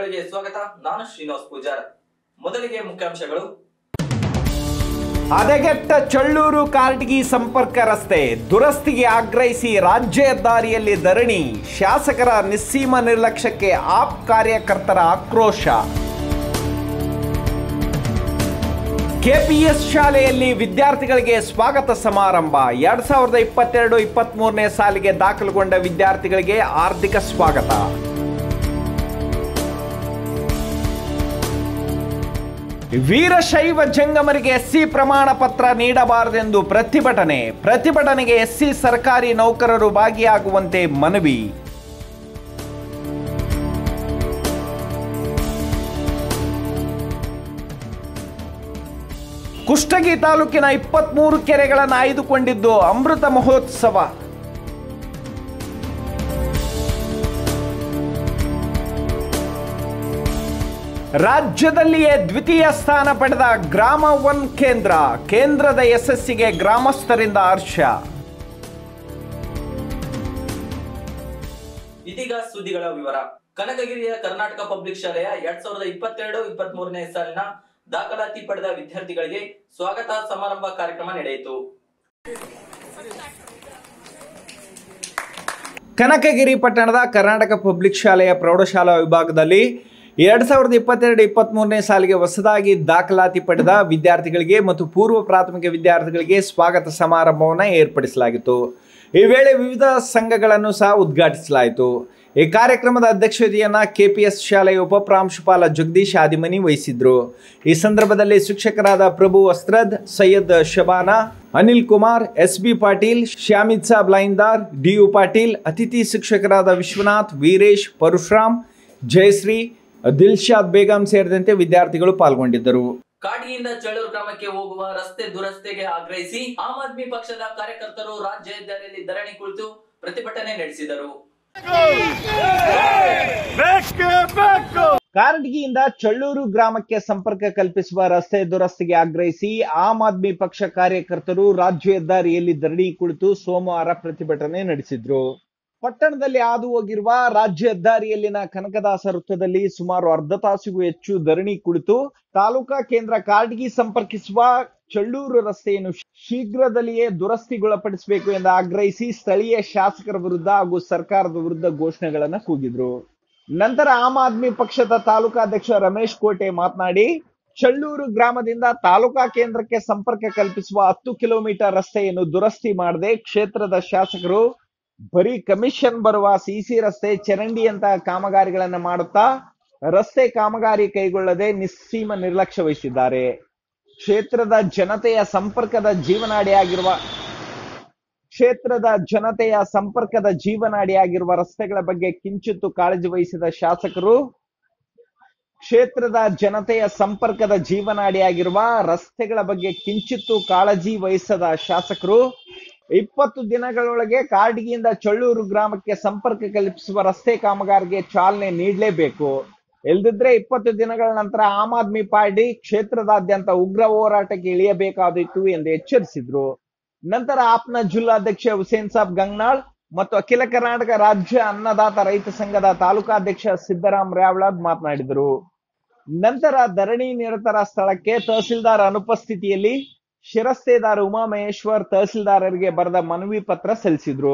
ಸುದ್ದಿಗಳಿಗೆ ಸ್ವಾಗತ ನಾನು ಶ್ರೀನಿವಾಸ್ ಪೂಜಾರ್ ಮೊದಲಿಗೆ ಮುಖ್ಯಾಂಶಗಳು ಹದಗೆಟ್ಟ ಚಳ್ಳೂರು ಕಾರ್ಟಗಿ ಸಂಪರ್ಕ ರಸ್ತೆ ದುರಸ್ತಿಗೆ ಆಗ್ರಹಿಸಿ ರಾಜ್ಯ ಹೆದ್ದಾರಿಯಲ್ಲಿ ಧರಣಿ ಶಾಸಕರ ನಿಸ್ಸೀಮ ನಿರ್ಲಕ್ಷ್ಯಕ್ಕೆ ಆಪ್ ಕಾರ್ಯಕರ್ತರ ಆಕ್ರೋಶ ಕೆಪಿಎಸ್ ಶಾಲೆಯಲ್ಲಿ ವಿದ್ಯಾರ್ಥಿಗಳಿಗೆ ಸ್ವಾಗತ ಸಮಾರಂಭ ಎರಡ್ ಸಾವಿರದ ಇಪ್ಪತ್ತೆರಡು ಇಪ್ಪತ್ತ್ ಮೂರನೇ ಸಾಲಿಗೆ ದಾಖಲುಗೊಂಡ ವಿದ್ಯಾರ್ಥಿಗಳಿಗೆ ಆರ್ಥಿಕ ಸ್ವಾಗತ ವೀರಶೈವ ಜಂಗಮರಿಗೆ ಎಸ್ಸಿ ಪ್ರಮಾಣ ಪತ್ರ ನೀಡಬಾರದೆಂದು ಪ್ರತಿಭಟನೆ ಪ್ರತಿಭಟನೆಗೆ ಎಸ್ಸಿ ಸರ್ಕಾರಿ ನೌಕರರು ಭಾಗಿಯಾಗುವಂತೆ ಮನವಿ ಕುಷ್ಟಗಿ ತಾಲೂಕಿನ ಇಪ್ಪತ್ಮೂರು ಕೆರೆಗಳನ್ನು ಆಯ್ದುಕೊಂಡಿದ್ದು ಅಮೃತ ಮಹೋತ್ಸವ ರಾಜ್ಯದಲ್ಲಿಯೇ ದ್ವಿತೀಯ ಸ್ಥಾನ ಪಡೆದ ಗ್ರಾಮ ಒನ್ ಕೇಂದ್ರ ಕೇಂದ್ರದ ಯಶಸ್ಸಿಗೆ ಗ್ರಾಮಸ್ಥರಿಂದ ಹರ್ಷ ಇದೀಗ ಸುದ್ದಿಗಳ ವಿವರ ಕನಕಗಿರಿಯ ಕರ್ನಾಟಕ ಪಬ್ಲಿಕ್ ಶಾಲೆಯ ಎರಡ್ ಸಾವಿರದ ಇಪ್ಪತ್ತೆರಡು ಇಪ್ಪತ್ತ್ ಮೂರನೇ ಸಾಲಿನ ದಾಖಲಾತಿ ಪಡೆದ ವಿದ್ಯಾರ್ಥಿಗಳಿಗೆ ಸ್ವಾಗತ ಸಮಾರಂಭ ಕಾರ್ಯಕ್ರಮ ನಡೆಯಿತು ಕನಕಗಿರಿ ಪಟ್ಟಣದ ಕರ್ನಾಟಕ ಪಬ್ಲಿಕ್ ಶಾಲೆಯ ಪ್ರೌಢಶಾಲಾ ವಿಭಾಗದಲ್ಲಿ ಎರಡು ಸಾವಿರದ ಇಪ್ಪತ್ತೆರಡು ಇಪ್ಪತ್ತ್ಮೂರನೇ ಸಾಲಿಗೆ ಹೊಸದಾಗಿ ದಾಖಲಾತಿ ಪಡೆದ ವಿದ್ಯಾರ್ಥಿಗಳಿಗೆ ಮತ್ತು ಪೂರ್ವ ಪ್ರಾಥಮಿಕ ವಿದ್ಯಾರ್ಥಿಗಳಿಗೆ ಸ್ವಾಗತ ಸಮಾರಂಭವನ್ನು ಏರ್ಪಡಿಸಲಾಗಿತ್ತು ಈ ವೇಳೆ ವಿವಿಧ ಸಂಘಗಳನ್ನು ಸಹ ಉದ್ಘಾಟಿಸಲಾಯಿತು ಈ ಕಾರ್ಯಕ್ರಮದ ಅಧ್ಯಕ್ಷತೆಯನ್ನು ಕೆಪಿಎಸ್ ಶಾಲೆಯ ಉಪಪ್ರಾಂಶುಪಾಲ ಜಗದೀಶ್ ಆದಿಮನಿ ವಹಿಸಿದ್ರು ಈ ಸಂದರ್ಭದಲ್ಲಿ ಶಿಕ್ಷಕರಾದ Prabhu Vastrad Syed Shabana Anil Kumar S B Patil Shamid Sab Laindar D U Patil ಅತಿಥಿ ಶಿಕ್ಷಕರಾದ ವಿಶ್ವನಾಥ್ ವೀರೇಶ್ ಪರಶುರಾಮ್ ಜಯಶ್ರೀ ದಿಲ್ಶಾದ್ ಬೇಗಂ ಸೇರಿದಂತೆ ವಿದ್ಯಾರ್ಥಿಗಳು ಪಾಲ್ಗೊಂಡಿದ್ದರು ಕಾಡಿಯಿಂದ ಚಳ್ಳೂರು ಗ್ರಾಮಕ್ಕೆ ಹೋಗುವ ರಸ್ತೆ ದುರಸ್ತಿಗೆ ಆಗ್ರಹಿಸಿ ಆಮ್ ಆದ್ಮಿ ಪಕ್ಷದ ಕಾರ್ಯಕರ್ತರು ರಾಜ್ಯ ಹೆದ್ದಾರಿಯಲ್ಲಿ ಧರಣಿ ಕುಳಿತು ಪ್ರತಿಭಟನೆ ನಡೆಸಿದರು ಕಾರಟಗಿಯಿಂದ ಚಳ್ಳೂರು ಗ್ರಾಮಕ್ಕೆ ಸಂಪರ್ಕ ಕಲ್ಪಿಸುವ ರಸ್ತೆ ದುರಸ್ತಿಗೆ ಆಗ್ರಹಿಸಿ ಆಮ್ ಆದ್ಮಿ ಪಕ್ಷ ಕಾರ್ಯಕರ್ತರು ರಾಜ್ಯ ಹೆದ್ದಾರಿಯಲ್ಲಿ ಧರಣಿ ಕುಳಿತು ಸೋಮವಾರ ಪ್ರತಿಭಟನೆ ನಡೆಸಿದ್ರು ಪಟ್ಟಣದಲ್ಲಿ ಹಾದು ಹೋಗಿರುವ ರಾಜ್ಯ ಹೆದ್ದಾರಿಯಲ್ಲಿನ ಕನಕದಾಸ ವೃತ್ತದಲ್ಲಿ ಸುಮಾರು ಅರ್ಧ ತಾಸಿಗೂ ಹೆಚ್ಚು ಧರಣಿ ಕುಳಿತು ತಾಲೂಕಾ ಕೇಂದ್ರ ಕಾರಟಗಿ ಸಂಪರ್ಕಿಸುವ ಚಳ್ಳೂರು ರಸ್ತೆಯನ್ನು ಶೀಘ್ರದಲ್ಲಿಯೇ ದುರಸ್ತಿಗೊಳಪಡಿಸಬೇಕು ಎಂದು ಆಗ್ರಹಿಸಿ ಸ್ಥಳೀಯ ಶಾಸಕರ ವಿರುದ್ಧ ಹಾಗೂ ಸರ್ಕಾರದ ವಿರುದ್ಧ ಘೋಷಣೆಗಳನ್ನು ಕೂಗಿದ್ರು ನಂತರ ಆಮ್ ಆದ್ಮಿ ಪಕ್ಷದ ತಾಲೂಕಾಧ್ಯಕ್ಷ ರಮೇಶ್ ಕೋಟೆ ಮಾತನಾಡಿ ಚಳ್ಳೂರು ಗ್ರಾಮದಿಂದ ತಾಲೂಕಾ ಕೇಂದ್ರಕ್ಕೆ ಸಂಪರ್ಕ ಕಲ್ಪಿಸುವ ಹತ್ತು ಕಿಲೋಮೀಟರ್ ರಸ್ತೆಯನ್ನು ದುರಸ್ತಿ ಮಾಡದೆ ಕ್ಷೇತ್ರದ ಶಾಸಕರು ಬರೀ ಕಮಿಷನ್ ಬರುವ ಸಿಸಿ ರಸ್ತೆ ಚರಂಡಿಯಂತಹ ಕಾಮಗಾರಿಗಳನ್ನ ಮಾಡುತ್ತಾ ರಸ್ತೆ ಕಾಮಗಾರಿ ಕೈಗೊಳ್ಳದೆ ನಿಸ್ಸೀಮ ನಿರ್ಲಕ್ಷ್ಯ ವಹಿಸಿದ್ದಾರೆ ಕ್ಷೇತ್ರದ ಜನತೆಯ ಸಂಪರ್ಕದ ಜೀವನಾಡಿಯಾಗಿರುವ ಕ್ಷೇತ್ರದ ಜನತೆಯ ಸಂಪರ್ಕದ ಜೀವನಾಡಿಯಾಗಿರುವ ರಸ್ತೆಗಳ ಬಗ್ಗೆ ಕಿಂಚಿತ್ತು ಕಾಳಜಿ ವಹಿಸಿದ ಶಾಸಕರು ಕ್ಷೇತ್ರದ ಜನತೆಯ ಸಂಪರ್ಕದ ಜೀವನಾಡಿಯಾಗಿರುವ ರಸ್ತೆಗಳ ಬಗ್ಗೆ ಕಿಂಚಿತ್ತು ಕಾಳಜಿ ವಹಿಸದ ಶಾಸಕರು ಇಪ್ಪತ್ತು ದಿನಗಳೊಳಗೆ ಕಾರಟಗಿಯಿಂದ ಚಳ್ಳೂರು ಗ್ರಾಮಕ್ಕೆ ಸಂಪರ್ಕ ಕಲ್ಪಿಸುವ ರಸ್ತೆ ಕಾಮಗಾರಿಗೆ ಚಾಲನೆ ನೀಡಲೇಬೇಕು ಇಲ್ದಿದ್ರೆ ಇಪ್ಪತ್ತು ದಿನಗಳ ನಂತರ ಆಮ್ ಆದ್ಮಿ ಪಾರ್ಟಿ ಕ್ಷೇತ್ರದಾದ್ಯಂತ ಉಗ್ರ ಹೋರಾಟಕ್ಕೆ ಇಳಿಯಬೇಕಾದಿತ್ತು ಎಂದು ಎಚ್ಚರಿಸಿದ್ರು ನಂತರ ಆಪ್ನ ಜಿಲ್ಲಾಧ್ಯಕ್ಷ ಹುಸೇನ್ ಸಾಬ್ ಗಂಗ್ನಾಳ್ ಮತ್ತು ಅಖಿಲ ಕರ್ನಾಟಕ ರಾಜ್ಯ ಅನ್ನದಾತ ರೈತ ಸಂಘದ ತಾಲೂಕಾಧ್ಯಕ್ಷ ಸಿದ್ದರಾಮ್ ರ್ಯಾವಳದ್ ಮಾತನಾಡಿದರು ನಂತರ ಧರಣಿ ನಿರತರ ಸ್ಥಳಕ್ಕೆ ತಹಸೀಲ್ದಾರ್ ಅನುಪಸ್ಥಿತಿಯಲ್ಲಿ ಶಿರಸ್ತೇದಾರ್ ಉಮಾಮಹೇಶ್ವರ್ ತಹಸೀಲ್ದಾರರಿಗೆ ಬರೆದ ಮನವಿ ಪತ್ರ ಸಲ್ಲಿಸಿದ್ರು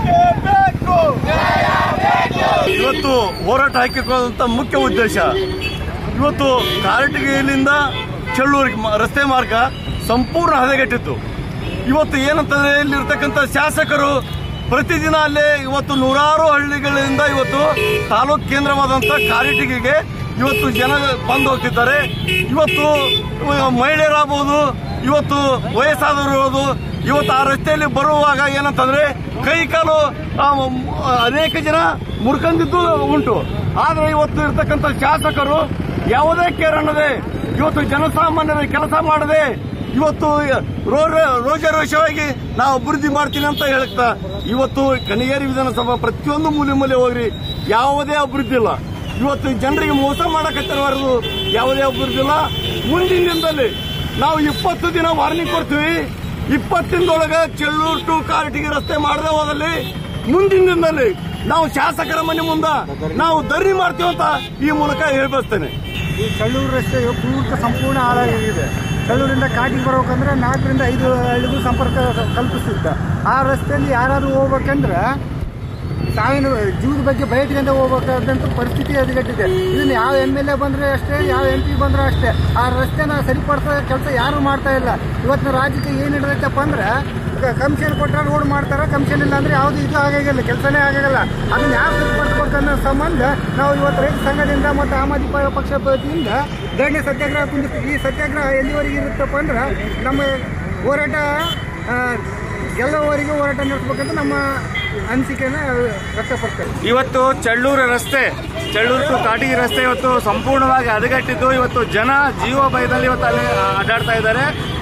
ಇವತ್ತು ಹೋರಾಟ ಹಾಕಿಕೊಳ್ಳುವಂತ ಮುಖ್ಯ ಉದ್ದೇಶ ಇವತ್ತು ಕಾರಟಗಿಯಿಂದ ಚಳ್ಳೂರಿಗೆ ಮ- ರಸ್ತೆ ಮಾರ್ಗ ಸಂಪೂರ್ಣ ಹದಗೆಟ್ಟಿತ್ತು ಇವತ್ತು ಏನಂತಂದ್ರೆ ಇಲ್ಲಿರ್ತಕ್ಕಂಥ ಶಾಸಕರು ಪ್ರತಿದಿನ ಅಲ್ಲೇ ಇವತ್ತು ನೂರಾರು ಹಳ್ಳಿಗಳಿಂದ ಇವತ್ತು ತಾಲೂಕ್ ಕೇಂದ್ರವಾದಂತ ಕಾರಟಗಿಗೆ ಇವತ್ತು ಜನ ಬಂದು ಹೋಗ್ತಿದ್ದಾರೆ ಇವತ್ತು ಮಹಿಳೆಯರಾಗಬಹುದು ಇವತ್ತು ವಯಸ್ಸಾದವರು ಇರ್ಬೋದು ಇವತ್ತು ಆ ರಸ್ತೆಯಲ್ಲಿ ಬರುವಾಗ ಏನಂತಂದ್ರೆ ಕೈ ಕಾಲು ಆ, ಮ್, ಅನೇಕ ಜನ ಮುರ್ಕೊಂಡಿದ್ದು ಉಂಟು ಆದ್ರೆ ಇವತ್ತು ಇರ್ತಕ್ಕಂಥ ಶಾಸಕರು ಯಾವುದೇ ಕೇರ್ ಅನ್ನದೆ ಇವತ್ತು ಜನಸಾಮಾನ್ಯರ ಕೆಲಸ ಮಾಡದೆ ಇವತ್ತು ರೋ- ರೋಜಾರೋಷವಾಗಿ ನಾವು ಅಭಿವೃದ್ಧಿ ಮಾಡ್ತೀನಿ ಅಂತ ಹೇಳ್ತಾ ಇವತ್ತು ಕಣಿಗೇರಿ ವಿಧಾನಸಭಾ ಪ್ರತಿಯೊಂದು ಮೂಲೆ ಮೂಲೆ ಹೋಗ್ರಿ ಯಾವುದೇ ಅಭಿವೃದ್ಧಿ ಇಲ್ಲ ಇವತ್ತು ಜನರಿಗೆ ಮೋಸ ಮಾಡಕತ್ತಿರಬಾರದು ಯಾವುದೇ ಅಭಿವೃದ್ಧಿ ಇಲ್ಲ ಮುಂದಿನ ದಿನದಲ್ಲಿ ನಾವು ಇಪ್ಪತ್ತು ದಿನ ವಾರ್ನಿಂಗ್ ಕೊಡ್ತೀವಿ ಇಪ್ಪತ್ತಿನದೊಳಗ ಚೆಳ್ಳೂರು ಟು ಕಾರಟಗಿ ರಸ್ತೆ ಮಾಡದೆ ಹೋದಲ್ಲಿ ಮುಂದಿನ ದಿನದಲ್ಲಿ ನಾವು ಶಾಸಕರ ಮನೆ ಮುಂದ ನಾವು ಧರಣಿ ಮಾಡ್ತೀವಿ ಅಂತ ಈ ಮೂಲಕ ಹೇಳ್ಬಸ್ತೇನೆ ಈ ಚಳ್ಳೂರು ರಸ್ತೆ ಪೂರ್ತಿ ಸಂಪೂರ್ಣ ಹಾಳಾಗಿದೆ ಚಳ್ಳೂರಿಂದ ಕಾಟಿಗೆ ಬರ್ಬೇಕಂದ್ರೆ ನಾಲ್ಕರಿಂದ ಐದು ಹಳ್ಳಿಗೂ ಸಂಪರ್ಕ ಕಲ್ಪಿಸುತ್ತೆ ಆ ರಸ್ತೆಯಲ್ಲಿ ಯಾರಾದರೂ ಹೋಗ್ಬೇಕಂದ್ರೆ ಸಾವಿನ ಜೀವದ ಬಗ್ಗೆ ಬಯಟ್ಕೊಂಡು ಹೋಗ್ಬೇಕಾದಂಥ ಪರಿಸ್ಥಿತಿ ಎದುಗಟ್ಟಿದೆ ಇದನ್ನು ಯಾವ ಎಮ್ ಎಲ್ ಎ ಬಂದರೆ ಅಷ್ಟೇ ಯಾವ ಎಂ ಪಿ ಬಂದರೂ ಅಷ್ಟೇ ಆ ರಸ್ತೆನ ಸರಿಪಡಿಸೋ ಕೆಲಸ ಯಾರೂ ಮಾಡ್ತಾ ಇಲ್ಲ ಇವತ್ತಿನ ರಾಜ್ಯಕ್ಕೆ ಏನು ಹಿಡಿದೈತಪ್ಪ ಅಂದ್ರೆ ಕಮಿಷನ್ ಕೊಟ್ಟರೆ ರೋಡ್ ಮಾಡ್ತಾರೆ ಕಮಿಷನ್ ಇಲ್ಲ ಅಂದ್ರೆ ಯಾವುದು ಇದು ಆಗಾಗಿಲ್ಲ ಕೆಲಸನೇ ಆಗಾಗಲ್ಲ ಅದನ್ನ ಯಾರು ಸರಿಪಡಿಸ್ಬೇಕನ್ನೋ ಸಂಬಂಧ ನಾವು ಇವತ್ತು ರೈತ ಸಂಘದಿಂದ ಮತ್ತು ಆಮ್ ಆದ್ಮಿ ಪ- ಪಕ್ಷ ವತಿಯಿಂದ ಧರಣಿ ಸತ್ಯಾಗ್ರಹ ಕುಂದಿರ್ತೀವಿ ಈ ಸತ್ಯಾಗ್ರಹ ಎಲ್ಲಿವರೆಗೆ ಇರುತ್ತಪ್ಪ ಅಂದ್ರೆ ನಮ್ಮ ಹೋರಾಟ ಆ, ಗೆಲ್ಲುವವರೆಗೂ ಹೋರಾಟ ನಡೆಸ್ಬೇಕಂತ ನಮ್ಮ ಅನಿಸಿಕೆನ ವ್ಯಕ್ತಪಡ್ತೇವೆ ಇವತ್ತು ಚಳ್ಳೂರು ರಸ್ತೆ ಚಳ್ಳೂರು ಟು ಕಾಟಗಿ ರಸ್ತೆ ಇವತ್ತು ಸಂಪೂರ್ಣವಾಗಿ ಹದಗೆಟ್ಟಿದ್ದು ಇವತ್ತು ಜನ ಜೀವ ಭಯದಲ್ಲಿ ಇವತ್ತು ಅಲ್ಲಿ ಅಡ್ಡಾಡ್ತಾ ಇದ್ದಾರೆ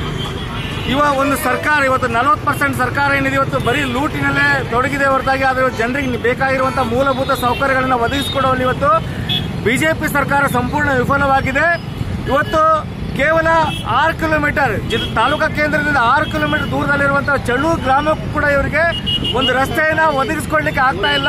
ಇವ ಒಂದು ಸರ್ಕಾರ ಇವತ್ತು ನಲವತ್ತು ಪರ್ಸೆಂಟ್ ಸರ್ಕಾರ ಏನಿದೆ ಇವತ್ತು ಬರೀ ಲೂಟಿನಲ್ಲೇ ತೊಡಗಿದೆ ಹೊರತಾಗಿ ಆದರೆ ಜನರಿಗೆ ಬೇಕಾಗಿರುವಂತಹ ಮೂಲಭೂತ ಸೌಕರ್ಯಗಳನ್ನು ಒದಗಿಸಿಕೊಡುವಲ್ಲಿ ಇವತ್ತು ಬಿಜೆಪಿ ಸರ್ಕಾರ ಸಂಪೂರ್ಣ ವಿಫಲವಾಗಿದೆ ಇವತ್ತು ಕೇವಲ ಆರು ಕಿಲೋಮೀಟರ್ ಜಿಲ್- ತಾಲೂಕಾ ಕೇಂದ್ರದಿಂದ ಆರು ಕಿಲೋಮೀಟರ್ ದೂರದಲ್ಲಿರುವಂತಹ ಚಳ್ಳೂರು ಗ್ರಾಮಕ್ಕೂ ಕೂಡ ಇವರಿಗೆ ಒಂದು ರಸ್ತೆಯನ್ನ ಒದಗಿಸ್ಕೊಡ್ಲಿಕ್ಕೆ ಆಗ್ತಾ ಇಲ್ಲ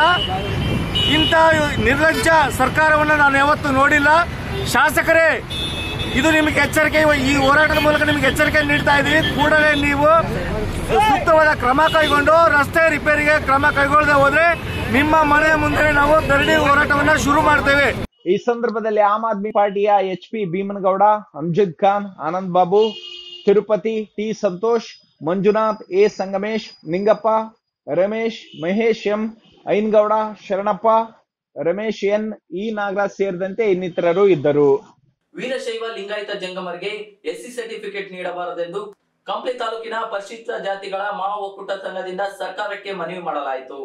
ಇಂಥ ನಿರ್ಲಜ್ಜ ಸರ್ಕಾರವನ್ನು ನಾನು ಯಾವತ್ತೂ ನೋಡಿಲ್ಲ ಶಾಸಕರೇ ಇದು ನಿಮಗೆ ಎಚ್ಚರಿಕೆ ಈ ಹೋರಾಟದ ಮೂಲಕ ನಿಮಗೆ ಎಚ್ಚರಿಕೆ ನೀಡ್ತಾ ಇದ್ದೀವಿ ಕೂಡಲೇ ನೀವು ಸೂಕ್ತವಾದ ಕ್ರಮ ಕೈಗೊಂಡು ರಸ್ತೆ ರಿಪೇರಿಗೆ ಕ್ರಮ ಕೈಗೊಳ್ಳದೆ ಹೋದ್ರೆ ನಿಮ್ಮ ಮನೆ ಮುಂದೆ ನಾವು ಧರಣಿ ಹೋರಾಟವನ್ನ ಶುರು ಮಾಡ್ತೇವೆ ಈ ಸಂದರ್ಭದಲ್ಲಿ ಆಮ್ ಆದ್ಮಿ ಪಾರ್ಟಿಯ H P Bheemanagouda Amjad Khan Anand Babu Tirupati T Santosh Manjunath A Sangamesh Ningappa Ramesh Mahesh M Aingouda Sharanappa Ramesh N E Nagaraj ಸೇರಿದಂತೆ ಇನ್ನಿತರರು ಇದ್ದರು ವೀರಶೈವ ಲಿಂಗಾಯತ ಜಂಗಮರಿಗೆ ಎಸ್ಸಿ ಸರ್ಟಿಫಿಕೇಟ್ ನೀಡಬಾರದೆಂದು ಕಂಪ್ಲಿ ತಾಲೂಕಿನ ಪರಿಶಿಷ್ಟ ಜಾತಿಗಳ ಮಹಾ ಒಕ್ಕೂಟ ಸಂಘದಿಂದ ಸರ್ಕಾರಕ್ಕೆ ಮನವಿ ಮಾಡಲಾಯಿತು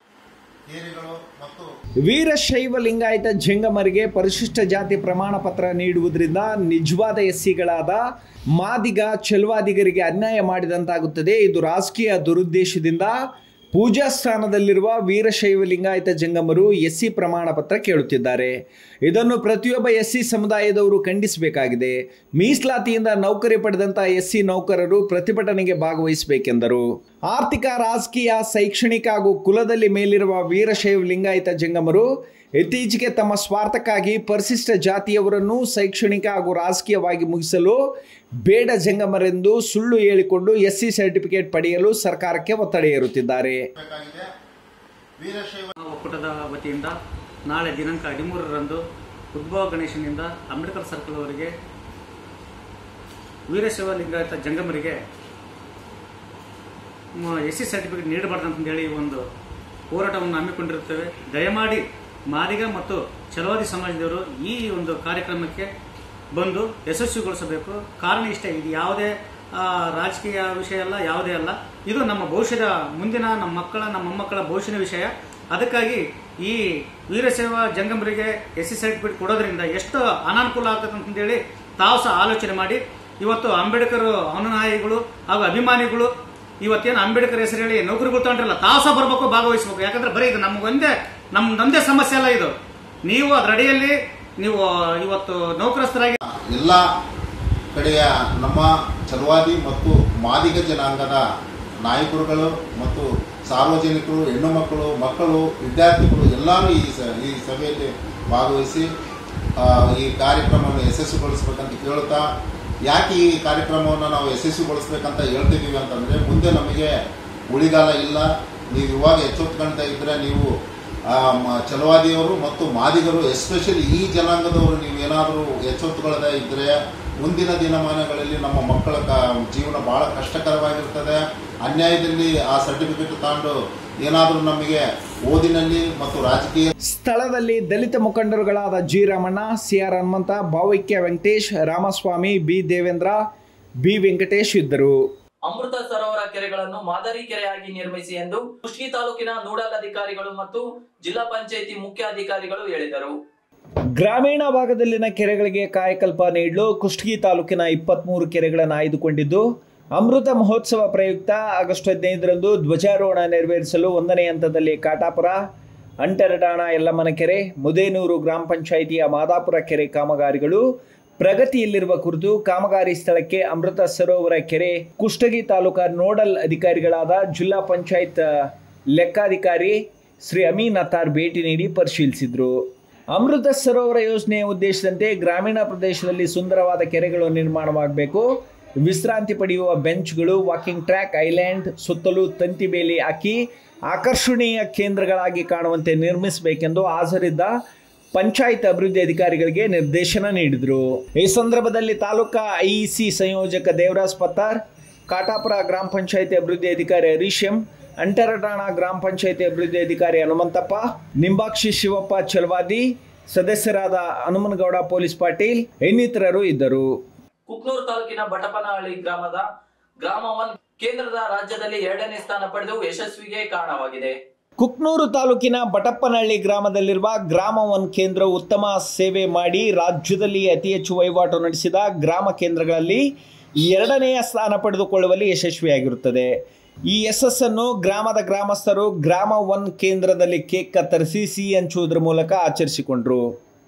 ಏರಿಗಳು ಮತ್ತು ವೀರಶೈವ ಲಿಂಗಾಯತ ಜಂಗಮರಿಗೆ ಪರಿಶಿಷ್ಟ ಜಾತಿ ಪ್ರಮಾಣ ಪತ್ರ ನೀಡುವುದರಿಂದ ನಿಜವಾದ ಎಸ್ಸಿಗಳಾದ ಮಾದಿಗ ಚೆಲುವಾದಿಗರಿಗೆ ಅನ್ಯಾಯ ಮಾಡಿದಂತಾಗುತ್ತದೆ ಇದು ರಾಜಕೀಯ ದುರುದ್ದೇಶದಿಂದ ಪೂಜಾ ಸ್ಥಾನದಲ್ಲಿರುವ ವೀರಶೈವ ಲಿಂಗಾಯತ ಜಂಗಮರು ಎಸ್ಸಿ ಪ್ರಮಾಣ ಪತ್ರ ಕೇಳುತ್ತಿದ್ದಾರೆ ಇದನ್ನು ಪ್ರತಿಯೊಬ್ಬ ಎಸ್ಸಿ ಸಮುದಾಯದವರು ಖಂಡಿಸಬೇಕಾಗಿದೆ ಮೀಸಲಾತಿಯಿಂದ ನೌಕರಿ ಪಡೆದಂತಹ ಎಸ್ಸಿ ನೌಕರರು ಪ್ರತಿಭಟನೆಗೆ ಭಾಗವಹಿಸಬೇಕೆಂದರು ಆರ್ಥಿಕ ರಾಜಕೀಯ ಶೈಕ್ಷಣಿಕ ಹಾಗೂ ಕುಲದಲ್ಲಿ ಮೇಲಿರುವ ವೀರಶೈವ ಲಿಂಗಾಯತ ಜಂಗಮರು ಇತ್ತೀಚೆಗೆ ತಮ್ಮ ಸ್ವಾರ್ಥಕ್ಕಾಗಿ ಪರಿಶಿಷ್ಟ ಜಾತಿಯವರನ್ನು ಶೈಕ್ಷಣಿಕ ಹಾಗೂ ರಾಜಕೀಯವಾಗಿ ಮುಗಿಸಲು ಬೇಡ ಜಂಗಮರೆಂದು ಸುಳ್ಳು ಹೇಳಿಕೊಂಡು ಎಸ್ಸಿ ಸರ್ಟಿಫಿಕೇಟ್ ಪಡೆಯಲು ಸರ್ಕಾರಕ್ಕೆ ಒತ್ತಡ ಹೇರುತ್ತಿದ್ದಾರೆ ಬೇಕಾಗಿದೆ ವೀರಶೈವ ಒಕ್ಕೂಟದ ವತಿಯಿಂದ ನಾಳೆ ದಿನಾಂಕ ಹದಿಮೂರರಂದು ಉದ್ಭವ ಗಣೇಶನಿಂದ ಅಂಬೇಡ್ಕರ್ ಸರ್ಕಲ್ ಅವರಿಗೆ ವೀರಶೈವ ಲಿಂಗಾಯತ ಜಂಗಮರಿಗೆ ಎಸ್ ಸಿ ಸರ್ಟಿಫಿಕೇಟ್ ನೀಡಬಾರ್ದು ಅಂತಂದೇಳಿ ಒಂದು ಹೋರಾಟವನ್ನು ಹಮ್ಮಿಕೊಂಡಿರುತ್ತೇವೆ ದಯಮಾಡಿ ಮಾದಿಗ ಮತ್ತು ಛಲವಾದಿ ಸಮಾಜದವರು ಈ ಒಂದು ಕಾರ್ಯಕ್ರಮಕ್ಕೆ ಬಂದು ಯಶಸ್ವಿಗೊಳಿಸಬೇಕು ಕಾರಣ ಇಷ್ಟೇ ಇದು ಯಾವುದೇ ಆ, ರಾಜಕೀಯ ವಿಷಯ ಅಲ್ಲ ಯಾವುದೇ ಅಲ್ಲ ಇದು ನಮ್ಮ ಭವಿಷ್ಯದ ಮುಂದಿನ ನಮ್ಮ ಮಕ್ಕಳ ನಮ್ಮ ಮೊಮ್ಮಕ್ಕಳ ಭವಿಷ್ಯದ ವಿಷಯ ಅದಕ್ಕಾಗಿ ಈ ವೀರಶೈವ ಜಂಗಮರಿಗೆ ಎಸ್ ಸಿ ಸರ್ಟಿಫಿಕೇಟ್ ಕೊಡೋದ್ರಿಂದ ಎಷ್ಟು ಅನಾನುಕೂಲ ಆಗ್ತದೆ ಅಂತಂದೇಳಿ ತಾವು ಸಹ ಆಲೋಚನೆ ಮಾಡಿ ಇವತ್ತು ಅಂಬೇಡ್ಕರ್ ಅನುನಾಯಿಗಳು ಹಾಗೂ ಅಭಿಮಾನಿಗಳು ಇವತ್ತೇನು ಅಂಬೇಡ್ಕರ್ ಹೆಸರು ಹೇಳಿ ನೌಕರಿಗಳು ತಗೊಂಡ್ರಲ್ಲ ತಾವು ಸಹ ಬರ್ಬೇಕು ಭಾಗವಹಿಸಬೇಕು ಯಾಕಂದ್ರೆ ಬರೀ ಇದು ನಮಗೊಂದೇ ನಮ್ದೊಂದೇ ಸಮಸ್ಯೆ ಅಲ್ಲ ಇದು ನೀವು ಅದರಡಿಯಲ್ಲಿ ನೀವು ಇವತ್ತು ನೌಕರಸ್ಥರಾಗಿ ಎಲ್ಲ ಕಡೆಯ ನಮ್ಮ ಚಲವಾದಿ ಮತ್ತು ಮಾದಿಗ ಜನಾಂಗದ ನಾಯಕರುಗಳು ಮತ್ತು ಸಾರ್ವಜನಿಕರು ಹೆಣ್ಣು ಮಕ್ಕಳು ಮಕ್ಕಳು ವಿದ್ಯಾರ್ಥಿಗಳು ಎಲ್ಲರೂ ಈ ಸ ಈ ಸಭೆಯಲ್ಲಿ ಭಾಗವಹಿಸಿ ಆ, ಈ ಕಾರ್ಯಕ್ರಮವನ್ನು ಯಶಸ್ವಿಗೊಳಿಸ್ಬೇಕಂತ ಕೇಳ್ತಾ ಯಾಕೆ ಈ ಕಾರ್ಯಕ್ರಮವನ್ನು ನಾವು ಯಶಸ್ವಿಗೊಳಿಸ್ಬೇಕಂತ ಹೇಳ್ತಿದ್ದೀವಿ ಅಂತಂದರೆ ಮುಂದೆ ನಮಗೆ ಉಳಿಗಾಲ ಇಲ್ಲ ನೀವು ಇವಾಗ ಎಚ್ಚೆತ್ಕೊಳ್ತಾ ಇದ್ರೆ ನೀವು ಆ, ಮ- ಛಲವಾದಿಯವರು ಮತ್ತು ಮಾದಿಗರು ಎಸ್ಪೆಷಲಿ ಈ ಜನಾಂಗದವರು ನೀವು ಏನಾದರೂ ಎಚ್ಚೆತ್ತುಕೊಳ್ಳದೆ ಇದ್ದರೆ ಮುಂದಿನ ದಿನಮಾನಗಳಲ್ಲಿ ನಮ್ಮ ಮಕ್ಕಳ ಕ ಜೀವನ ಬಹಳ ಕಷ್ಟಕರವಾಗಿರ್ತದೆ ಅನ್ಯಾಯದಲ್ಲಿ ಆ ಸರ್ಟಿಫಿಕೇಟ್ ತಗೊಂಡು ಏನಾದರೂ ನಮಗೆ ಓದಿನಲ್ಲಿ ಮತ್ತು ರಾಜಕೀಯ ಸ್ಥಳದಲ್ಲಿ ದಲಿತ ಮುಖಂಡರುಗಳಾದ G Ramanna C R Hanumantha Bhavaikya Venkatesh Ramaswamy B Devendra B Venkatesh ಇದ್ದರು ಅಮೃತ ಸರೋವರ ಕೆರೆಗಳನ್ನು ಮಾದರಿ ಕೆರೆಯಾಗಿ ನಿರ್ಮಿಸಿ ಎಂದು ಕುಷ್ಟಗಿ ತಾಲೂಕಿನ ನೋಡಲ್ ಅಧಿಕಾರಿಗಳು ಮತ್ತು ಜಿಲ್ಲಾ ಪಂಚಾಯಿತಿ ಮುಖ್ಯ ಅಧಿಕಾರಿಗಳು ಹೇಳಿದರು ಗ್ರಾಮೀಣ ಭಾಗದಲ್ಲಿನ ಕೆರೆಗಳಿಗೆ ಕಾಯಕಲ್ಪ ನೀಡಲು ಕುಷ್ಟಗಿ ತಾಲೂಕಿನ ಇಪ್ಪತ್ಮೂರು ಕೆರೆಗಳನ್ನು ಆಯ್ದುಕೊಂಡಿದ್ದು ಅಮೃತ ಮಹೋತ್ಸವ ಪ್ರಯುಕ್ತ ಆಗಸ್ಟ್ ಹದಿನೈದರಂದು ಧ್ವಜಾರೋಹಣ ನೆರವೇರಿಸಲು ಒಂದನೇ ಹಂತದಲ್ಲಿ ಕಾಟಾಪುರ ಅಂಟರಡಾಣ ಯಲ್ಲಮ್ಮನ ಕೆರೆ ಮುದೇನೂರು ಗ್ರಾಮ ಪಂಚಾಯಿತಿಯ ಮಾದಾಪುರ ಕೆರೆ ಕಾಮಗಾರಿಗಳು ಪ್ರಗತಿಯಲ್ಲಿರುವ ಕುರಿತು ಕಾಮಗಾರಿ ಸ್ಥಳಕ್ಕೆ ಅಮೃತ ಸರೋವರ ಕೆರೆ ಕುಷ್ಟಗಿ ತಾಲೂಕಾ ನೋಡಲ್ ಅಧಿಕಾರಿಗಳಾದ ಜಿಲ್ಲಾ ಪಂಚಾಯತ್ ಲೆಕ್ಕಾಧಿಕಾರಿ ಶ್ರೀ ಅಮೀನ್ ಅತ್ತಾರ್ ಭೇಟಿ ನೀಡಿ ಪರಿಶೀಲಿಸಿದರು ಅಮೃತ ಸರೋವರ ಯೋಜನೆಯ ಉದ್ದೇಶದಂತೆ ಗ್ರಾಮೀಣ ಪ್ರದೇಶದಲ್ಲಿ ಸುಂದರವಾದ ಕೆರೆಗಳು ನಿರ್ಮಾಣವಾಗಬೇಕು ವಿಶ್ರಾಂತಿ ಪಡೆಯುವ ಬೆಂಚ್ಗಳು ವಾಕಿಂಗ್ ಟ್ರ್ಯಾಕ್ ಐಲ್ಯಾಂಡ್ ಸುತ್ತಲೂ ತಂತಿ ಬೇಲಿ ಹಾಕಿ ಆಕರ್ಷಣೀಯ ಕೇಂದ್ರಗಳಾಗಿ ಕಾಣುವಂತೆ ನಿರ್ಮಿಸಬೇಕೆಂದು ಹಾಜರಿದ್ದ ಪಂಚಾಯತ್ ಅಭಿವೃದ್ಧಿ ಅಧಿಕಾರಿಗಳಿಗೆ ನಿರ್ದೇಶನ ನೀಡಿದರು ಈ ಸಂದರ್ಭದಲ್ಲಿ ತಾಲೂಕಾ ಐಇಸಿ ಸಂಯೋಜಕ ದೇವರಾಜ್ ಪತ್ತಾರ್ ಕಾಟಾಪುರ ಗ್ರಾಮ ಪಂಚಾಯತಿ ಅಭಿವೃದ್ಧಿ ಅಧಿಕಾರಿ ಹರೀಶ್ ಎಂ ಅಂಟರಟಾಣ ಗ್ರಾಮ ಪಂಚಾಯತಿ ಅಭಿವೃದ್ಧಿ ಅಧಿಕಾರಿ ಹನುಮಂತಪ್ಪ ನಿಂಬಾಕ್ಷಿ ಶಿವಪ್ಪ ಚಲವಾದಿ ಸದಸ್ಯರಾದ ಹನುಮನಗೌಡ ಪೊಲೀಸ್ ಪಾಟೀಲ್ ಇನ್ನಿತರರು ಇದ್ದರು ಕುಕ್ನೂರು ತಾಲೂಕಿನ ಬಟಪನಹಳ್ಳಿ ಗ್ರಾಮದ ಗ್ರಾಮ ಒನ್ ಕೇಂದ್ರದ ರಾಜ್ಯದಲ್ಲಿ ಎರಡನೇ ಸ್ಥಾನ ಪಡೆದು ಯಶಸ್ವಿಗೆ ಕಾರಣವಾಗಿದೆ ಕುಕ್ನೂರು ತಾಲೂಕಿನ ಬಟಪ್ಪನಹಳ್ಳಿ ಗ್ರಾಮದಲ್ಲಿರುವ ಗ್ರಾಮ ಒನ್ ಕೇಂದ್ರ ಉತ್ತಮ ಸೇವೆ ಮಾಡಿ ರಾಜ್ಯದಲ್ಲಿ ಅತಿ ಹೆಚ್ಚು ವಹಿವಾಟು ನಡೆಸಿದ ಗ್ರಾಮ ಕೇಂದ್ರಗಳಲ್ಲಿ ಎರಡನೆಯ ಸ್ಥಾನ ಪಡೆದುಕೊಳ್ಳುವಲ್ಲಿ ಯಶಸ್ವಿಯಾಗಿರುತ್ತದೆ ಈ ಯಶಸ್ಸನ್ನು ಗ್ರಾಮದ ಗ್ರಾಮಸ್ಥರು ಗ್ರಾಮ ಒನ್ ಕೇಂದ್ರದಲ್ಲಿ ಕೇಕ್ ಕತ್ತರಿಸಿ ಸಿಹಿ ಹಂಚುವುದರ ಮೂಲಕ ಆಚರಿಸಿಕೊಂಡರು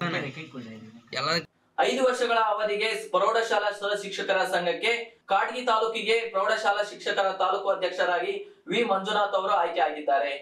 ಐದು ವರ್ಷಗಳ ಅವಧಿಗೆ ಪ್ರೌಢಶಾಲಾ ಸಹ ಶಿಕ್ಷಕರ ಸಂಘಕ್ಕೆ ಕಾಡ್ಗಿ ತಾಲೂಕಿಗೆ ಪ್ರೌಢಶಾಲಾ ಶಿಕ್ಷಕರ ತಾಲೂಕು ಅಧ್ಯಕ್ಷರಾಗಿ ವಿ ಮಂಜುನಾಥ್ ಅವರು ಆಯ್ಕೆ ಆಗಿದ್ದಾರೆ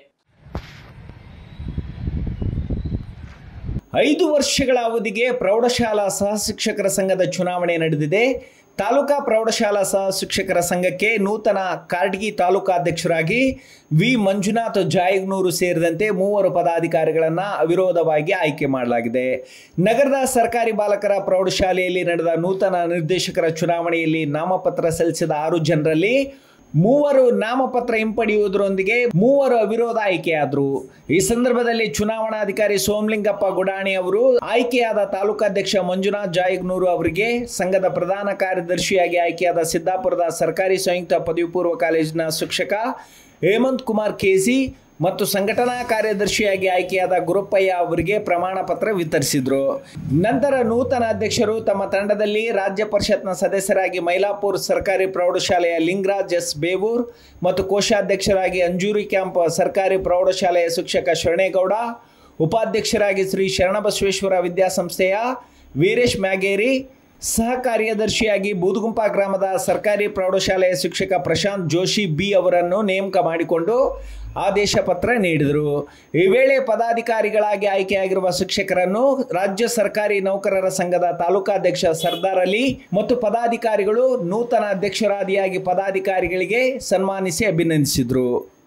ಐದು ವರ್ಷಗಳ ಅವಧಿಗೆ ಪ್ರೌಢಶಾಲಾ ಸಹ ಶಿಕ್ಷಕರ ಸಂಘದ ಚುನಾವಣೆ ನಡೆದಿದೆ ತಾಲೂಕಾ ಪ್ರೌಢಶಾಲಾ ಸಹ ಶಿಕ್ಷಕರ ಸಂಘಕ್ಕೆ ನೂತನ ಕಾರ್ಡ್ಗಿ ತಾಲೂಕಾಧ್ಯಕ್ಷರಾಗಿ ವಿ ಮಂಜುನಾಥ್ ಜಾಯಗ್ನೂರು ಸೇರಿದಂತೆ ಮೂವರು ಪದಾಧಿಕಾರಿಗಳನ್ನು ಅವಿರೋಧವಾಗಿ ಆಯ್ಕೆ ಮಾಡಲಾಗಿದೆ ನಗರದ ಸರ್ಕಾರಿ ಬಾಲಕರ ಪ್ರೌಢಶಾಲೆಯಲ್ಲಿ ನಡೆದ ನೂತನ ನಿರ್ದೇಶಕರ ಚುನಾವಣೆಯಲ್ಲಿ ನಾಮಪತ್ರ ಸಲ್ಲಿಸಿದ ಆರು ಜನರಲ್ಲಿ ಮೂವರು ನಾಮಪತ್ರ ಹಿಂಪಡೆಯುವುದರೊಂದಿಗೆ ಮೂವರು ಅವಿರೋಧ ಆಯ್ಕೆಯಾದರು ಈ ಸಂದರ್ಭದಲ್ಲಿ ಚುನಾವಣಾಧಿಕಾರಿ ಸೋಮಲಿಂಗಪ್ಪ ಗುಡಾಣಿ ಅವರು ಆಯ್ಕೆಯಾದ ತಾಲೂಕಾಧ್ಯಕ್ಷ ಮಂಜುನಾಥ್ ಜಾಯಗ್ನೂರು ಅವರಿಗೆ ಸಂಘದ ಪ್ರಧಾನ ಕಾರ್ಯದರ್ಶಿಯಾಗಿ ಆಯ್ಕೆಯಾದ ಸಿದ್ದಾಪುರದ ಸರ್ಕಾರಿ ಸಂಯುಕ್ತ ಪದವಿ ಪೂರ್ವ ಕಾಲೇಜಿನ ಶಿಕ್ಷಕ ಹೇಮಂತ್ ಕುಮಾರ್ ಕೆಸಿ ಮತ್ತು ಸಂಘಟನಾ ಕಾರ್ಯದರ್ಶಿಯಾಗಿ ಆಯ್ಕೆಯಾದ ಗುರುಪ್ಪಯ್ಯ ಅವರಿಗೆ ಪ್ರಮಾಣ ಪತ್ರ ವಿತರಿಸಿದರು ನಂತರ ನೂತನ ಅಧ್ಯಕ್ಷರು ತಮ್ಮ ತಂಡದಲ್ಲಿ ರಾಜ್ಯ ಪರಿಷತ್ನ ಸದಸ್ಯರಾಗಿ ಮೈಲಾಪುರ್ ಸರ್ಕಾರಿ ಪ್ರೌಢಶಾಲೆಯ ಲಿಂಗರಾಜ್ ಎಸ್ ಬೇವೂರ್ ಮತ್ತು ಕೋಶಾಧ್ಯಕ್ಷರಾಗಿ ಅಂಜೂರಿ ಕ್ಯಾಂಪ್ ಸರ್ಕಾರಿ ಪ್ರೌಢಶಾಲೆಯ ಶಿಕ್ಷಕ ಶರಣೇಗೌಡ ಉಪಾಧ್ಯಕ್ಷರಾಗಿ ಶ್ರೀ ಶರಣಬಸವೇಶ್ವರ ವಿದ್ಯಾಸಂಸ್ಥೆಯ ವೀರೇಶ್ ಮ್ಯಾಗೇರಿ ಸಹ ಕಾರ್ಯದರ್ಶಿಯಾಗಿ ಬೂದುಗುಂಪ ಗ್ರಾಮದ ಸರ್ಕಾರಿ ಪ್ರೌಢಶಾಲೆಯ ಶಿಕ್ಷಕ ಪ್ರಶಾಂತ್ ಜೋಶಿ ಬಿ ಅವರನ್ನು ನೇಮಕ ಮಾಡಿಕೊಂಡು ಆದೇಶ ಪತ್ರ ನೀಡಿದರು ಈ ವೇಳೆ ಪದಾಧಿಕಾರಿಗಳಾಗಿ ಆಯ್ಕೆಯಾಗಿರುವ ಶಿಕ್ಷಕರನ್ನು ರಾಜ್ಯ ಸರ್ಕಾರಿ ನೌಕರರ ಸಂಘದ ತಾಲೂಕಾಧ್ಯಕ್ಷ ಸರ್ದಾರ್ ಅಲಿ ಮತ್ತು ಪದಾಧಿಕಾರಿಗಳು ನೂತನ ಅಧ್ಯಕ್ಷರಾದಿಯಾಗಿ ಪದಾಧಿಕಾರಿಗಳಿಗೆ ಸನ್ಮಾನಿಸಿ ಅಭಿನಂದಿಸಿದರು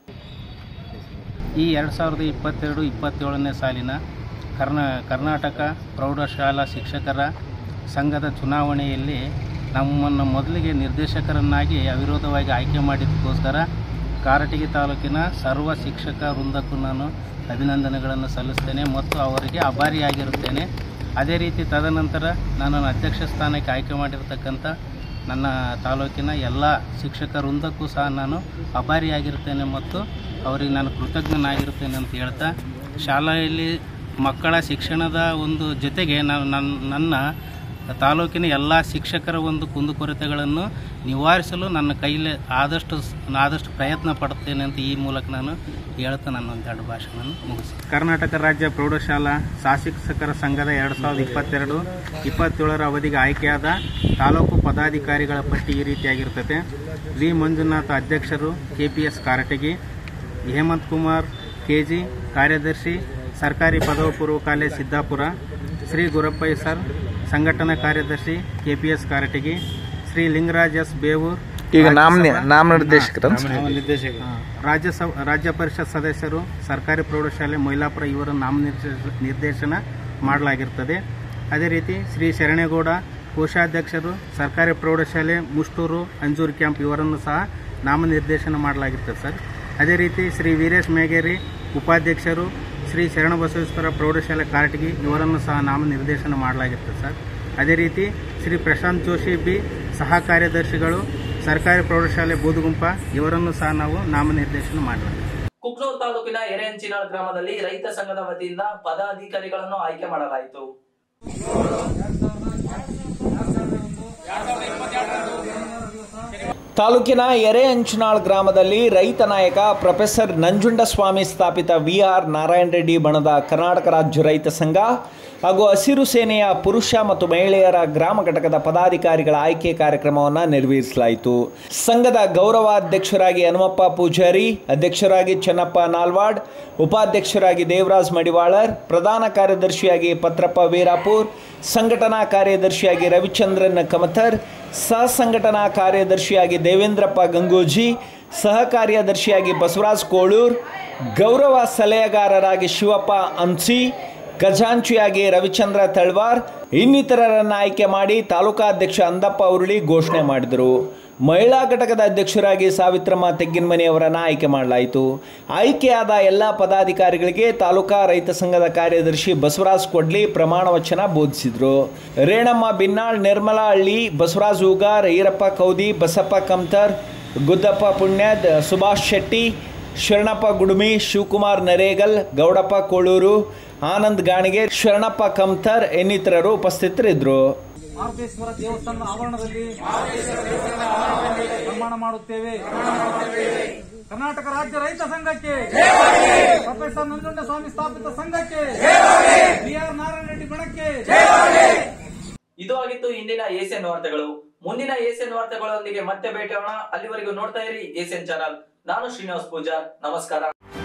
ಈ ಎರಡು ಸಾವಿರದ ಇಪ್ಪತ್ತೆರಡು ಇಪ್ಪತ್ತೇಳನೇ ಸಾಲಿನ ಕರ್ನಾ ಕರ್ನಾಟಕ ಪ್ರೌಢಶಾಲಾ ಶಿಕ್ಷಕರ ಸಂಘದ ಚುನಾವಣೆಯಲ್ಲಿ ನಮ್ಮನ್ನು ಮೊದಲಿಗೆ ನಿರ್ದೇಶಕರನ್ನಾಗಿ ಅವಿರೋಧವಾಗಿ ಆಯ್ಕೆ ಮಾಡಿದ್ದಕ್ಕೋಸ್ಕರ ಕಾರಟಗಿ ತಾಲೂಕಿನ ಸರ್ವ ಶಿಕ್ಷಕ ವೃಂದಕ್ಕೂ ನಾನು ಅಭಿನಂದನೆಗಳನ್ನು ಸಲ್ಲಿಸ್ತೇನೆ ಮತ್ತು ಅವರಿಗೆ ಆಭಾರಿಯಾಗಿರುತ್ತೇನೆ ಅದೇ ರೀತಿ ತದನಂತರ ನನ್ನನ್ನು ಅಧ್ಯಕ್ಷ ಸ್ಥಾನಕ್ಕೆ ಆಯ್ಕೆ ಮಾಡಿರ್ತಕ್ಕಂಥ ನನ್ನ ತಾಲೂಕಿನ ಎಲ್ಲ ಶಿಕ್ಷಕ ವೃಂದಕ್ಕೂ ಸಹ ನಾನು ಆಭಾರಿಯಾಗಿರ್ತೇನೆ ಮತ್ತು ಅವರಿಗೆ ನಾನು ಕೃತಜ್ಞನಾಗಿರುತ್ತೇನೆ ಅಂತ ಹೇಳ್ತಾ ಶಾಲೆಯಲ್ಲಿ ಮಕ್ಕಳ ಶಿಕ್ಷಣದ ಒಂದು ಜೊತೆಗೆ ನಾನು ನನ್ನ ನನ್ನ ತಾಲೂಕಿನ ಎಲ್ಲ ಶಿಕ್ಷಕರ ಒಂದು ಕುಂದುಕೊರತೆಗಳನ್ನು ನಿವಾರಿಸಲು ನನ್ನ ಕೈಲಿ ಆದಷ್ಟು ಆದಷ್ಟು ಪ್ರಯತ್ನ ಪಡುತ್ತೇನೆ ಅಂತ ಈ ಮೂಲಕ ನಾನು ಹೇಳ್ತಾ ನನ್ನ ಒಂದೆರಡು ಭಾಷಣ ಮುಗಿಸಿ ಕರ್ನಾಟಕ ರಾಜ್ಯ ಪ್ರೌಢಶಾಲಾ ಸಹಶಿಕ್ಷಕರ ಸಂಘದ ಎರಡು ಸಾವಿರದ ಇಪ್ಪತ್ತೆರಡು ಇಪ್ಪತ್ತೇಳರ ಅವಧಿಗೆ ಆಯ್ಕೆಯಾದ ತಾಲೂಕು ಪದಾಧಿಕಾರಿಗಳ ಪಟ್ಟಿ ಈ ರೀತಿಯಾಗಿರ್ತದೆ ವಿ ಮಂಜುನಾಥ್ ಅಧ್ಯಕ್ಷರು K P S Karatagi Hemanth Kumar K G ಕಾರ್ಯದರ್ಶಿ ಸರ್ಕಾರಿ ಪದವಿ ಪೂರ್ವ ಕಾಲೇಜ್ ಸಿದ್ದಾಪುರ ಶ್ರೀ ಗುರಪ್ಪಯ್ಯ ಸರ್ ಸಂಘಟನಾ ಕಾರ್ಯದರ್ಶಿ K P S Karatagi Shri Lingaraj S Bevur ಈಗ ನಾಮ ರಾಜ್ಯಸಭಾ- ನಾಮನಿರ್ದೇಶಕರ ನಿರ್ದೇಶಕ ರಾಜ್ಯಸಭಾ ರಾಜ್ಯ ಪರಿಷತ್ ಸದಸ್ಯರು ಸರ್ಕಾರಿ ಪ್ರೌಢಶಾಲೆ ಮೈಲಾಪುರ ಇವರ ನಾಮನಿರ್ದೇಶ ನಿರ್ದೇಶನ ಮಾಡಲಾಗಿರ್ತದೆ ಅದೇ ರೀತಿ ಶ್ರೀ ಶರಣೇಗೌಡ ಕೋಶಾಧ್ಯಕ್ಷರು ಸರ್ಕಾರಿ ಪ್ರೌಢಶಾಲೆ ಮುಷ್ಟೂರು ಅಂಜೂರು ಕ್ಯಾಂಪ್ ಇವರನ್ನು ಸಹ ನಾಮನಿರ್ದೇಶನ ಮಾಡಲಾಗಿರ್ತದೆ ಸರ್ ಅದೇ ರೀತಿ ಶ್ರೀ ವೀರೇಶ್ ಮೇಗೇರಿ ಉಪಾಧ್ಯಕ್ಷರು ಶ್ರೀ ಶರಣಬಸವೇಶ್ವರ ಪ್ರೌಢಶಾಲೆ ಕಾರಟಗಿ ಇವರನ್ನು ಸಹ ನಾಮನಿರ್ದೇಶನ ಮಾಡಲಾಗಿರ್ತದೆ ಸರ್ ಅದೇ ರೀತಿ ಶ್ರೀ ಪ್ರಶಾಂತ್ ಜೋಶಿ ಬಿ ಸಹ ಕಾರ್ಯದರ್ಶಿಗಳು ಸರ್ಕಾರಿ ಪ್ರೌಢಶಾಲೆ ಬೂದುಗುಂಪ ಇವರನ್ನು ಸಹ ನಾವು ನಾಮನಿರ್ದೇಶನ ಮಾಡಲಾಗಿದೆ ಕುಕ್ನೂರು ತಾಲೂಕಿನ ಎರೆಹಂಚಿನಾಳ್ ಗ್ರಾಮದಲ್ಲಿ ರೈತ ಸಂಘದ ವತಿಯಿಂದ ಪದಾಧಿಕಾರಿಗಳನ್ನು ಆಯ್ಕೆ ಮಾಡಲಾಯಿತು ತಾಲೂಕಿನ ಎರೆಹಂಚನಾಳ್ ಗ್ರಾಮದಲ್ಲಿ ರೈತ ನಾಯಕ ಪ್ರೊಫೆಸರ್ ನಂಜುಂಡಸ್ವಾಮಿ ಸ್ಥಾಪಿತ ವಿ ಆರ್ ನಾರಾಯಣ ರೆಡ್ಡಿ ಬಣದ ಕರ್ನಾಟಕ ರಾಜ್ಯ ರೈತ ಸಂಘ ಹಾಗೂ ಹಸಿರು ಸೇನೆಯ ಪುರುಷ ಮತ್ತು ಮಹಿಳೆಯರ ಗ್ರಾಮ ಘಟಕದ ಪದಾಧಿಕಾರಿಗಳ ಆಯ್ಕೆ ಕಾರ್ಯಕ್ರಮವನ್ನು ನೆರವೇರಿಸಲಾಯಿತು ಸಂಘದ ಗೌರವಾಧ್ಯಕ್ಷರಾಗಿ ಹನುಮಪ್ಪ ಪೂಜಾರಿ ಅಧ್ಯಕ್ಷರಾಗಿ ಚೆನ್ನಪ್ಪ ನಾಲ್ವಾಡ್ ಉಪಾಧ್ಯಕ್ಷರಾಗಿ ದೇವರಾಜ್ ಮಡಿವಾಳರ್ ಪ್ರಧಾನ ಕಾರ್ಯದರ್ಶಿಯಾಗಿ ಪತ್ರಪ್ಪ ವೀರಾಪುರ್ ಸಂಘಟನಾ ಕಾರ್ಯದರ್ಶಿಯಾಗಿ ರವಿಚಂದ್ರನ್ ಕಮಥರ್ ಸಹ ಸಂಘಟನಾ ಕಾರ್ಯದರ್ಶಿಯಾಗಿ ದೇವೇಂದ್ರಪ್ಪ ಗಂಗೂಜಿ ಸಹ ಕಾರ್ಯದರ್ಶಿಯಾಗಿ ಬಸವರಾಜ್ ಕೋಳೂರ್ ಗೌರವ ಸಲಹೆಗಾರರಾಗಿ ಶಿವಪ್ಪ ಅಂಸಿ ಖಜಾಂಚಿಯಾಗಿ ರವಿಚಂದ್ರ ತಳ್ವಾರ್ ಇನ್ನಿತರರನ್ನು ಆಯ್ಕೆ ಮಾಡಿ ತಾಲೂಕಾಧ್ಯಕ್ಷ ಅಂದಪ್ಪ ಉರುಳಿ ಘೋಷಣೆ ಮಾಡಿದರು ಮಹಿಳಾ ಘಟಕದ ಅಧ್ಯಕ್ಷರಾಗಿ ಸಾವಿತ್ರಮ್ಮ ತೆಗ್ಗಿನಮನಿ ಅವರನ್ನು ಆಯ್ಕೆ ಮಾಡಲಾಯಿತು ಆಯ್ಕೆಯಾದ ಎಲ್ಲ ಪದಾಧಿಕಾರಿಗಳಿಗೆ ತಾಲೂಕಾ ರೈತ ಸಂಘದ ಕಾರ್ಯದರ್ಶಿ ಬಸವರಾಜ್ ಕೊಡ್ಲಿ ಪ್ರಮಾಣ ವಚನ ಬೋಧಿಸಿದರು ರೇಣಮ್ಮ ಬಿನ್ನಾಳ್ ನಿರ್ಮಲಾ ಹಳ್ಳಿ ಬಸವರಾಜ್ ಹೂಗಾರ್ ಈರಪ್ಪ ಕೌದಿ ಬಸಪ್ಪ ಕಮ್ತರ್ ಗುದ್ದಪ್ಪ ಪುಣ್ಯದ್ ಸುಭಾಷ್ ಶೆಟ್ಟಿ ಶರಣಪ್ಪ ಗುಡುಮಿ ಶಿವಕುಮಾರ್ ನರೇಗಲ್ ಗೌಡಪ್ಪ ಕೋಳೂರು ಆನಂದ್ ಗಾಣಿಗೆ ಶರಣಪ್ಪ ಕಮ್ತರ್ ಇನ್ನಿತರರು ಉಪಸ್ಥಿತರಿದ್ದರು ಮಾರುತೇಶ್ವರ ದೇವಸ್ಥಾನದ ಆವರಣದಲ್ಲಿ ನಿರ್ಮಾಣ ಮಾಡುತ್ತೇವೆ ಕರ್ನಾಟಕ ರಾಜ್ಯ ರೈತ ಸಂಘಕ್ಕೆ ಪ್ರೊಫೆಸರ್ ನಂಜುಂಡ ಸ್ವಾಮಿ ಸ್ಥಾಪಿತ ಸಂಘಕ್ಕೆ ಬಿ ಆರ್ ನಾರಾಯಣ ರೆಡ್ಡಿ ಬಣಕ್ಕೆ ಇದು ಆಗಿತ್ತು ಇಂದಿನ ಏಷ್ಯನ್ ವಾರ್ತೆಗಳು ಮುಂದಿನ ಏಷ್ಯನ್ ವಾರ್ತೆಗಳೊಂದಿಗೆ ಮತ್ತೆ ಭೇಟಿಯಾಗೋಣ ಅಲ್ಲಿವರೆಗೂ ನೋಡ್ತಾ ಇರಿ ಏಷ್ಯನ್ ಚಾನಲ್ ನಾನು ಶ್ರೀನಿವಾಸ್ ಪೂಜಾರ್ ನಮಸ್ಕಾರ